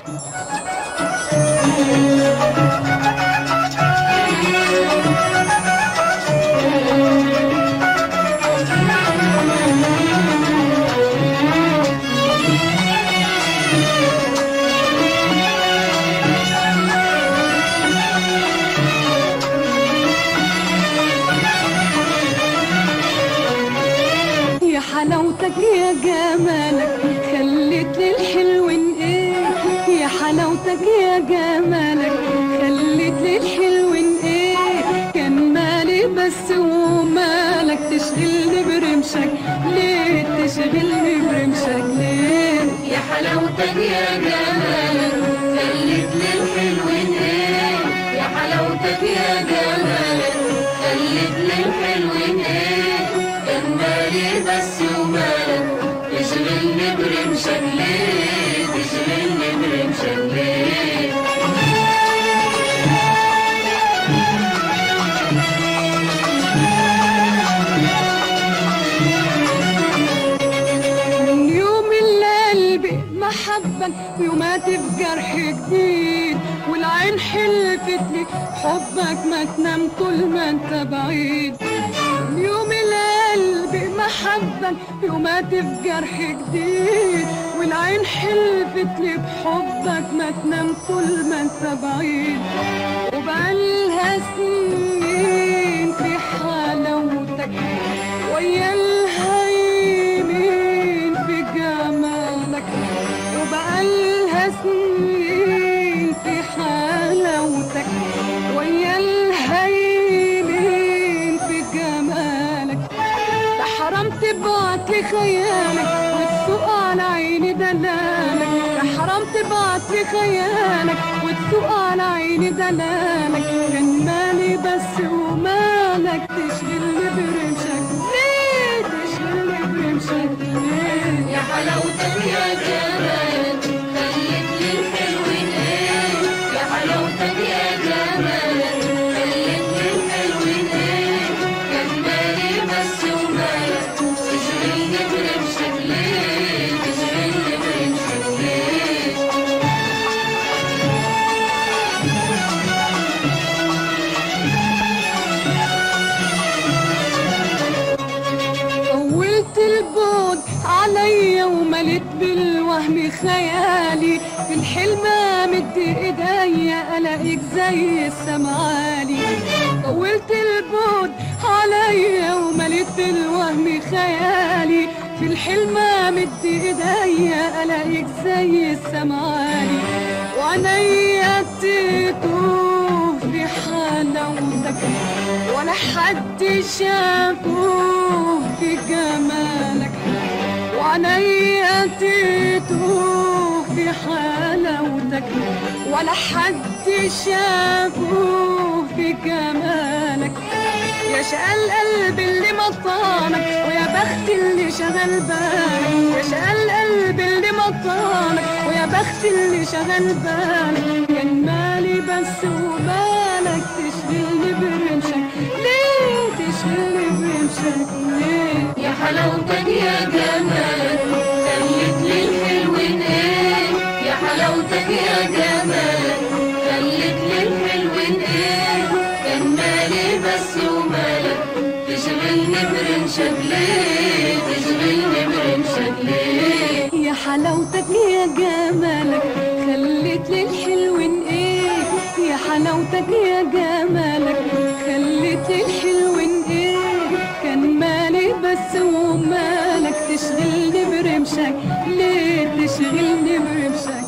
يا حلاوتك يا جمالك خليت للحلوين ايه يا حلاوتك يا جمالك خليت للحلوين ايه كان مالي بس ومالك تشغلني برمشك ليه تشغلني برمشك ليه يا حلاوتك يا جمالك خليت للحلوين ايه يا حلاوتك يا جمالك خليت للحلوين ايه كان مالي بس ومالك تشغلني برمشك ليه تشغلني برمشك ليه من يوم اللي قلبي محبا ويومات في جرح جديد والعين حلفت لي حبك ما تنام طول ما انت بعيد من يوم اللي قلبي محبا ويومات في جرح جديد والعين حلفت لي بحبك ما تنام طول ما انت بعيد وبقالها سنين في حلاوتك ويا الهيمين في جمالك وبقالها سنين في حلاوتك ويا الهيمين في جمالك ده حرام تبعت لي خيالك وتسوق على عيني دلالك ده حرام تبعت لي خيالك وتسوق على عيني دلالك كان مالي بس ومالك تشغلني برمشك ليه تشغلني برمشك ليه يا حلاوتك يا جمالك خليت للحلوين ايه يا حلاوتك يا جمالك خليت للحلوين ايه كان مالي بس ومالك تشغلني برمشك ليه تشغلني برمشك ليه طولت البعد عليا ومليت بالوهم خيالي في الحلم مد ايديا الاقيك زي السمعالي طولت البعد عليا ومليت بالوهم خيالي في الحلم مد ايديا الاقيك زي السمعالي وعينيا تتوه في حلاوتك ولا حد شافوه في جمالك وعينيا تتوه في حلاوتك ولا حد شافوه في جمالك يا شقى القلب اللي مطانك ويا بخت اللي شغل بالك يا شقى القلب اللي مطانك ويا بخت اللي شغل بالك كان مالي بس ومالك تشغلني برمشك ليه تشغلني برمشك ليه يا حلاوتك يا جمالك خليت للحلوين ايه يا حلاوتك يا جمالك خليت للحلوين ايه كان مالي بس ومالك تشغلني برمشك ليه تشغلني برمشك ليه يا حلاوتك يا جمالك خليت للحلوين ايه يا حلاوتك يا جمالك خليت للحلوين ايه كان مالي بس ومالك تشغلني برمشك ليه تشغلني برمشك